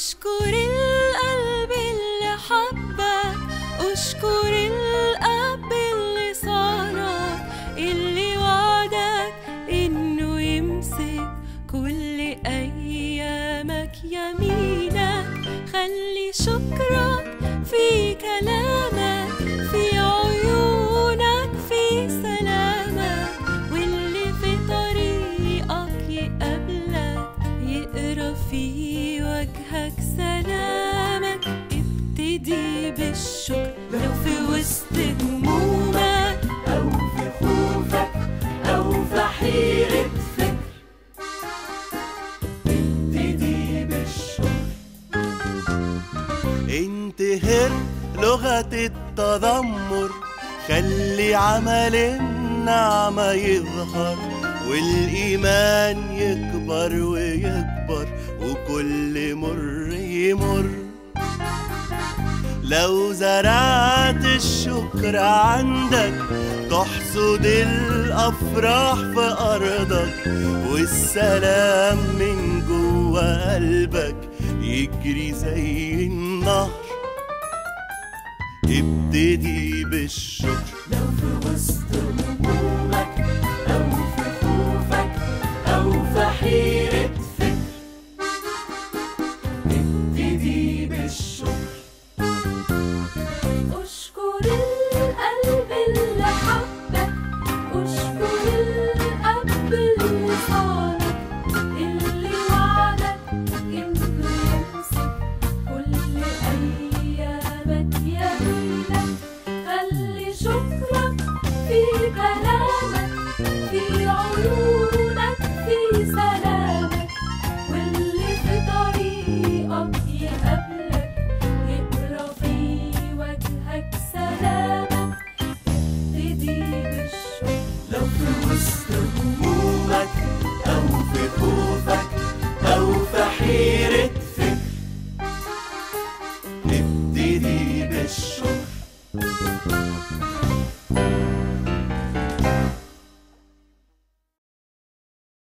اشكر القلب اللي حبك اشكر الاب اللي صارك اللي وعدك انه يمسك كل ايامك يمينك خلي شكرك في كلامك في عيونك في سلامك واللي في طريقك يقابلك يقرا في وجهك سلامك ابتدي بالشكر لو في وسط همومك أو في خوفك أو في حيرة فكر ابتدي بالشكر انتهر لغة التذمر خلي عمل النعمة يظهر والإيمان يكبر ويكبر وكل مر يمر لو زرعت الشكر عندك تحصد الأفراح في أرضك والسلام من جوا قلبك يجري زي النهر ابتدي بالشكر لو في وسط همومك أو في خوفك أو في حيرة فكر ابتدي بالشكر اشكر القلب اللي حبك اشكر الاب اللي صارك